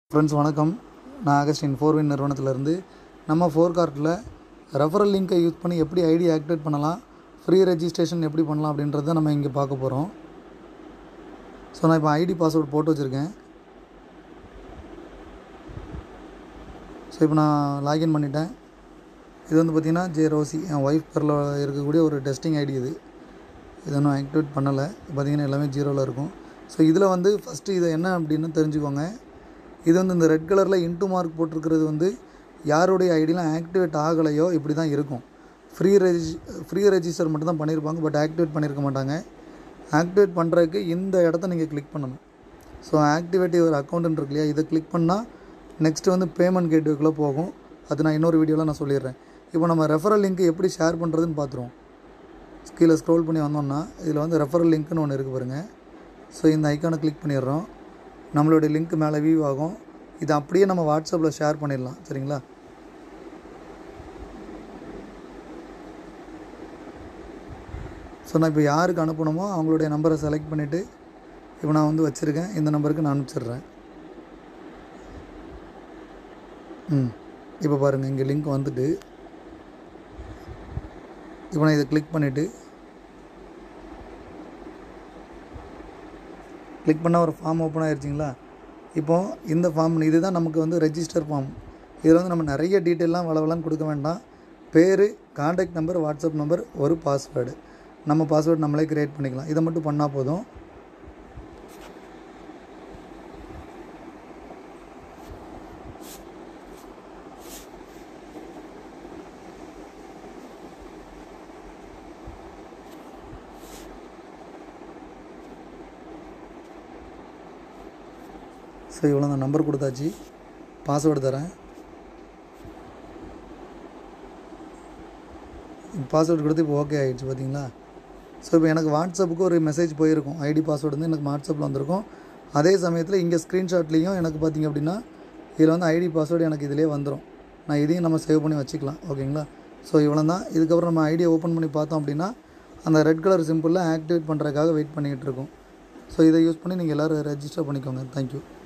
friends வணக்கம் நான் Augustine ஃபோர்வின் நிறுவனத்திலேருந்து நம்ம ஃபோர் கார்ட்டில் ரெஃபரல் லிங்கை யூஸ் பண்ணி எப்படி ஐடி ஆக்டிவேட் பண்ணலாம் ஃப்ரீ ரெஜிஸ்ட்ரேஷன் எப்படி பண்ணலாம் அப்படின்றத நம்ம இங்கே பார்க்க போகிறோம் ஸோ நான் இப்போ ஐடி பாஸ்வேர்டு போட்டு வச்சுருக்கேன் ஸோ இப்போ நான் லாகின் பண்ணிட்டேன் இது வந்து பார்த்திங்கன்னா ஜே ரோசி என் ஒய்ஃப் பேரில் இருக்கக்கூடிய ஒரு டெஸ்டிங் ஐடி இது இதை இன்னும் ஆக்டிவேட் பண்ணலை பார்த்திங்கன்னா எல்லாமே ஜீரோவில் இருக்கும் ஸோ இதில் வந்து ஃபஸ்ட்டு இதை என்ன அப்படின்னு தெரிஞ்சுக்கோங்க இது வந்து இந்த ரெட் கலரில் இன்ட்டு மார்க் போட்டிருக்கிறது வந்து யாருடைய ஐடிலாம் ஆக்டிவேட் ஆகலையோ இப்படி தான் இருக்கும் ஃப்ரீ ரெஜி ஃப்ரீ ரெஜிஸ்டர் மட்டும் தான் பண்ணியிருப்பாங்க பட் ஆக்டிவேட் பண்ணியிருக்க மாட்டாங்க ஆக்டிவேட் பண்ணுறதுக்கு இந்த இடத்த நீங்கள் கிளிக் பண்ணணும் ஸோ ஆக்டிவேட் ஒரு அக்கௌண்ட்டுன்னு இருக்கு இல்லையா இதை கிளிக் பண்ணால் நெக்ஸ்ட்டு வந்து பேமெண்ட் கேட்வேக்குள்ளே போகும் அது நான் இன்னொரு வீடியோவில் நான் சொல்லிடுறேன் இப்போ நம்ம ரெஃபரல் லிங்க் எப்படி ஷேர் பண்ணுறதுன்னு பார்த்துருவோம் கீழே ஸ்க்ரோல் பண்ணி வந்தோம்னா இதில் வந்து ரெஃபரல் லிங்க்னு ஒன்று இருக்குது பாருங்கள் ஸோ இந்த ஐக்கானை கிளிக் பண்ணிடுறோம் நம்மளுடைய லிங்க் மேலே வியூ ஆகும் இதை அப்படியே நம்ம வாட்ஸ்அப்பில் ஷேர் பண்ணிடலாம் சரிங்களா ஸோ நான் இப்போ யாருக்கு அனுப்பணுமோ அவங்களுடைய நம்பரை செலக்ட் பண்ணிவிட்டு இப்போ நான் வந்து வச்சுருக்கேன் இந்த நம்பருக்கு நான் அனுப்பிச்சிடுறேன் ம் இப்போ பாருங்கள் இங்கே லிங்க் வந்துட்டு இப்போ நான் இதை கிளிக் பண்ணிவிட்டு கிளிக் பண்ணால் ஒரு ஃபார்ம் ஓப்பன் ஆகிருச்சிங்களா இப்போது இந்த ஃபார்ம் இதுதான் நமக்கு வந்து ரெஜிஸ்டர் ஃபார்ம் இதில் வந்து நம்ம நிறைய டீட்டெயிலாம் வளவலான்னு கொடுக்க வேண்டாம் பேர் காண்டாக்ட் நம்பர் வாட்ஸ்அப் நம்பர் ஒரு பாஸ்வேர்டு நம்ம பாஸ்வேர்டு நம்மளே க்ரியேட் பண்ணிக்கலாம் இதை மட்டும் பண்ணால் போதும் ஸோ இவ்வளோ நான் நம்பர் கொடுத்தாச்சு பாஸ்வேர்டு தரேன் பாஸ்வேர்டு கொடுத்து இப்போ ஓகே ஆகிடுச்சு பார்த்தீங்களா ஸோ இப்போ எனக்கு வாட்ஸ்அப்புக்கு ஒரு மெசேஜ் போயிருக்கும் ஐடி பாஸ்வேர்டு வந்து எனக்கு வாட்ஸ்அப்பில் வந்திருக்கும் அதே சமயத்தில் இங்கே ஸ்க்ரீன்ஷாட்லேயும் எனக்கு பார்த்திங்க அப்படின்னா இதில் வந்து ஐடி பாஸ்வேர்டு எனக்கு இதிலே வந்துடும் நான் இதையும் நம்ம சேவ் பண்ணி வச்சுக்கலாம் ஓகேங்களா ஸோ இவ்வளோ தான் இதுக்கப்புறம் நம்ம ஐடியை ஓப்பன் பண்ணி பார்த்தோம் அப்படின்னா அந்த ரெட் கலர் சிம்பிளில் ஆக்டிவேட் பண்ணுறதுக்காக வெயிட் பண்ணிக்கிட்டு இருக்கோம் ஸோ இதை யூஸ் பண்ணி நீங்கள் எல்லோரும் ரெஜிஸ்டர் பண்ணிக்கோங்க தேங்க்யூ